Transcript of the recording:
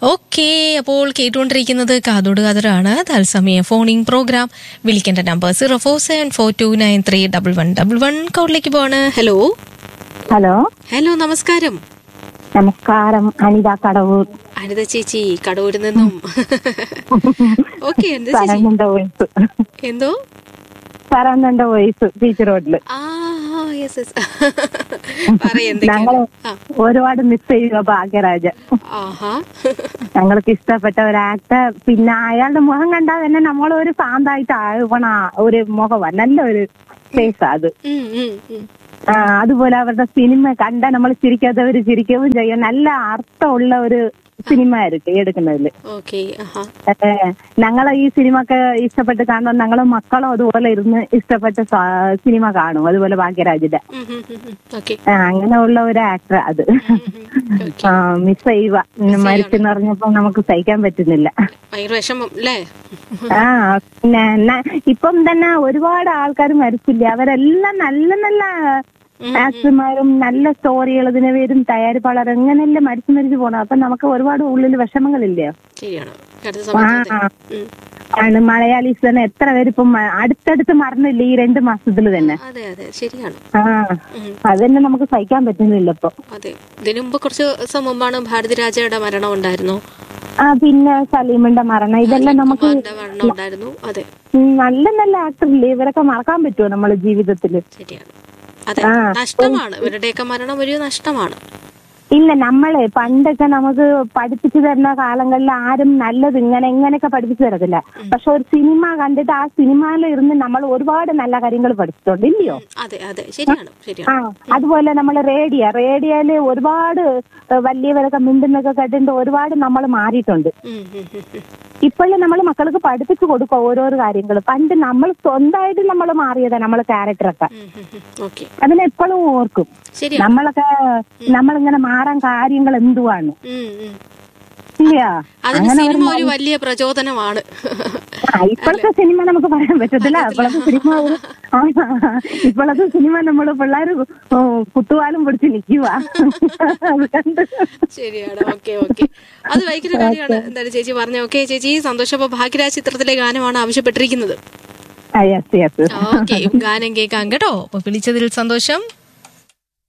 Okay അപ്പോൾ കേട്ടുകൊണ്ടിരിക്കുന്നത് കാതോട് കാതറാണ് തത്സമയ ഫോണിംഗ് പ്രോഗ്രാം വിളിക്കേണ്ട number zero four seven four two nine three double one double one കോളിലേക്ക് പോവാണ് ഹലോ ഹലോ ഹലോ നമസ്കാരം നമസ്കാരം അനിത കടവൂർ അനിത ചേച്ചി കടൂരിൽ നിന്നും ഓക്കെ എന്താ ചേച്ചി സരവണന്റെ വോയിസ് എന്തോ സരവണന്റെ വോയിസ് ബീച്ച് റോഡില് ആ യെസ് യെസ് പറയ എന്തൊക്കെയാണ് ഞങ്ങള് ആ, ഒരുപാട് മിസ് ചെയ്യുക ഭാഗ്യരാജ ആഹാ ഞങ്ങൾക്ക് ഇഷ്ടപ്പെട്ട ഒരു ആക്ടർ പിന്നെ അയാളുടെ മുഖം കണ്ടാൽ തന്നെ നമ്മൾ ഒരു ശാന്തായിട്ട് ആവണ ഒരു മുഖമാണ് നല്ല ഒരു ഫേസ് അത് ഉം, ഉം, ഉം. ആ, അതുപോലെ അവരുടെ സിനിമ കണ്ട നമ്മൾ ചിരിക്കാത്തവര് ചിരിക്കുകയും ചെയ്യും നല്ല അർത്ഥമുള്ള ഒരു സിനിമ ആയിരിക്കും എടുക്കുന്നതില് ഓക്കെ ആഹാ ഏ, ഞങ്ങളെ ഈ സിനിമ ഒക്കെ ഇഷ്ടപ്പെട്ട് കാണുമ്പോൾ ഞങ്ങളെ മക്കളും അതുപോലെ ഇരുന്ന് ഇഷ്ടപ്പെട്ട സ- സിനിമ കാണും അതുപോലെ ഭാഗ്യരാജിന്റെ ഉം, ഉം, ഉം, ഉം. ഓക്കെ ആ, അങ്ങനെയുള്ള ഒരു ആക്ടർ അത് ഉം, ഉം. ഓക്കെ മിസ് ചെയ്യുക മരിച്ചെന്ന് പറഞ്ഞപ്പോ നമുക്ക് സഹിക്കാൻ പറ്റുന്നില്ല ഭയങ്കര വിഷമം അല്ലേ ആ പിന്നെ ന- ഇപ്പം തന്നെ ഒരുപാട് ആൾക്കാർ മരിച്ചില്ലേ അവരെല്ലാം നല്ല നല്ല ആക്ടർമാരും നല്ല സ്റ്റോറികൾ ഇതിന് പേരും തയ്യാറിപ്പാളർ എങ്ങനെയല്ലേ മരിച്ചു മരിച്ചു പോണം അപ്പൊ നമുക്ക് ഒരുപാട് ഉള്ളിൽ വിഷമങ്ങളില്ലേ ശരിയാണ് അടുത്ത ആ സമയത്ത് ഉം. ആണ് മലയാളീസ് തന്നെ എത്ര പേര് ഇപ്പം മ- അടുത്തടുത്ത് മറന്നില്ലേ ഈ രണ്ട് മാസത്തിൽ തന്നെ അതെ അതെ ശരിയാണ് ആ ഉം. അതന്നെ നമുക്ക് സഹിക്കാൻ പറ്റുന്നില്ല ഇപ്പൊ അതെ ഇതിനു മുമ്പ് കുറച്ച് ദിവസം മുമ്പാണ് ഭാരതിരാജയുടെ മരണം ഉണ്ടായിരുന്നു ആ പിന്നെ സലീമിന്റെ മരണം ഇതെല്ലാം നമുക്ക് കുമാറിന്റെ മരണം ഉണ്ടായിരുന്നു അതെ ഉം, നല്ല നല്ല ആക്ടറില്ലേ ഇവരൊക്കെ മറക്കാൻ പറ്റുമോ നമ്മളെ ജീവിതത്തില് ശരിയാണ് അതെ ആ. നഷ്ടമാണ് ഇവരുടെയൊക്കെ മരണം ഒരു നഷ്ടമാണ് ഇല്ല നമ്മളെ പണ്ടൊക്കെ നമുക്ക് പഠിപ്പിച്ചു തരുന്ന കാലങ്ങളിൽ ആരും നല്ലത് ഇങ്ങനെ ഇങ്ങനെയൊക്കെ പഠിപ്പിച്ചു തരത്തില്ല പക്ഷെ ഒരു സിനിമ കണ്ടിട്ട് ആ സിനിമയിൽ ഇരുന്ന് നമ്മൾ ഒരുപാട് നല്ല കാര്യങ്ങൾ പഠിച്ചിട്ടുണ്ട് ഇല്ലയോ ഉം, അതെ അതെ ശരിയാണ് ആ ശരിയാണ് അതുപോലെ നമ്മൾ റേഡിയോ റേഡിയോയില് ഒരുപാട് ഏഹ്, വലിയവരൊക്കെ മിണ്ടുന്നൊക്കെ കേട്ടിട്ട് ഒരുപാട് നമ്മൾ മാറിയിട്ടുണ്ട് ഉം, ഉം, ഉം, ഉം. ഇപ്പോഴും നമ്മൾ മക്കൾക്ക് പഠിപ്പിച്ചു കൊടുക്കുക ഓരോരോ കാര്യങ്ങൾ പണ്ട് നമ്മൾ സ്വന്തമായിട്ട് നമ്മൾ മാറിയതാ നമ്മളെ ക്യാരക്ടറൊക്കെ ഉം, ഉം, ഉം. ഓക്കെ അതിനെപ്പോഴും ഓർക്കും ശരിയാണ് നമ്മളൊക്കെ നമ്മളിങ്ങനെ മാറാൻ കാര്യങ്ങൾ എന്തുവാണ് ഉം, ഉം. ഇല്ല അതിന് സിനിമ ഒരു വലിയ പ്രചോദനമാണ് ആ, ഇപ്പോഴത്തെ സിനിമ നമുക്ക് പറയാൻ പറ്റത്തില്ല ഇപ്പോഴത്തെ സിനിമ ഒരു- ആ, ഇപ്പോഴത്തെ സിനിമ നമ്മള് പിള്ളേര് കുത്തുവാലും പിടിച്ച് നിൽക്കുക അതുകൊണ്ട് ശരിയാണ് ഓക്കെ ഓക്കെ അത് ഭയങ്കര കാര്യമാണ് എന്തായാലും ചേച്ചി പറഞ്ഞ ഓക്കെ ചേച്ചി സന്തോഷം അപ്പൊ ഭാഗ്യരാജ് ചിത്രത്തിലെ ഗാനമാണ് ആവശ്യപ്പെട്ടിരിക്കുന്നത് യെസ് യെസ് ഓക്കെ ഗാനം കേൾക്കാം കേട്ടോ അപ്പൊ വിളിച്ചതിൽ സന്തോഷം